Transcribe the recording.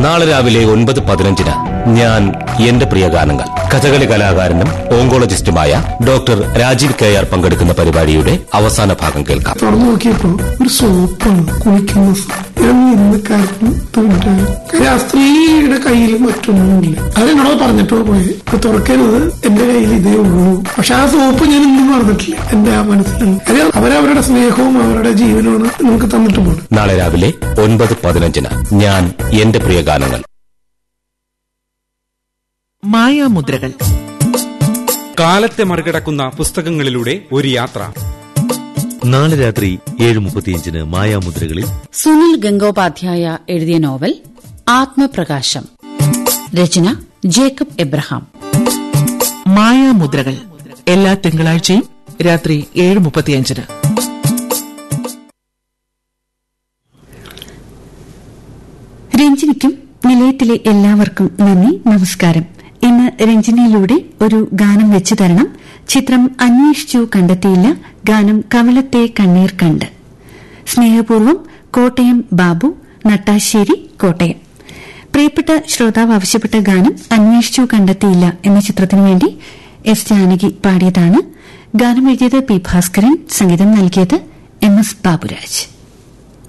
നാളെ രാവിലെ ഒൻപത് പതിനഞ്ചിന് ഞാൻ എന്റെ പ്രിയ ഗാനങ്ങൾ കഥകളി കലാകാരനും ഓങ്കോളജിസ്റ്റുമായ ഡോക്ടർ രാജീവ് കെ ആർ പങ്കെടുക്കുന്ന പരിപാടിയുടെ അവസാന ഭാഗം കേൾക്കാം തുറന്നു നോക്കിയപ്പോ ഒരു സോപ്പാണ് കുളിക്കുന്ന സോപ്പ്. ഞാൻ ഇന്ന് കരഞ്ഞു തുണ്ട് കാര്യം ആ സ്ത്രീയുടെ കയ്യിൽ മറ്റൊന്നുമില്ല അത് എന്നോട് പറഞ്ഞിട്ടോ പോയി ഇപ്പൊ തുറക്കരുത് എന്റെ കയ്യിൽ ഇതേ ഉള്ളൂ പക്ഷെ ആ സോപ്പ് ഞാൻ ഇന്നും മറന്നിട്ടില്ല എന്റെ ആ മനസ്സിലുണ്ട് കാര്യം അവരവരുടെ സ്നേഹവും അവരുടെ ജീവനുമാണ് നമുക്ക് തന്നിട്ട് പോകുന്നത് നാളെ രാവിലെ ഒൻപത് പതിനഞ്ചിന് ഞാൻ എന്റെ പ്രിയ ഗാനങ്ങൾ മായാമുദ്രകൾ കാലത്തെ മറികടക്കുന്ന പുസ്തകങ്ങളിലൂടെ ഒരു യാത്ര നാളെ രാത്രി ഏഴ് മുപ്പത്തിയഞ്ചിന് മായാമുദ്രകളിൽ സുനിൽ ഗംഗോപാധ്യായ എഴുതിയ നോവൽ ആത്മപ്രകാശം രചന ജേക്കബ് എബ്രഹാം മായാമുദ്രകൾ എല്ലാ തിങ്കളാഴ്ചയും രാത്രി ഏഴ് മുപ്പത്തിയഞ്ചിന് രഞ്ജിനിക്കും നിലയത്തിലെ എല്ലാവർക്കും നന്ദി നമസ്കാരം ഇന്ന് രഞ്ജിനിയിലൂടെ ഒരു ഗാനം വെച്ചു തരണം ചിത്രം അന്വേഷിച്ചു കണ്ടെത്തിയില്ല ഗാനം കവിളത്തെ കണ്ണീർ കണ്ട് സ്നേഹപൂർവ്വം കോട്ടയം ബാബു നട്ടാശ്ശേരി കോട്ടയം പ്രിയപ്പെട്ട ശ്രോതാവ് ആവശ്യപ്പെട്ട ഗാനം അന്വേഷിച്ചു കണ്ടെത്തിയില്ല എന്ന ചിത്രത്തിനു വേണ്ടി എസ് ജാനകി പാടിയതാണ് ഗാനം എഴുതിയത് പി ഭാസ്കരൻ സംഗീതം നൽകിയത് എം എസ് ബാബുരാജ്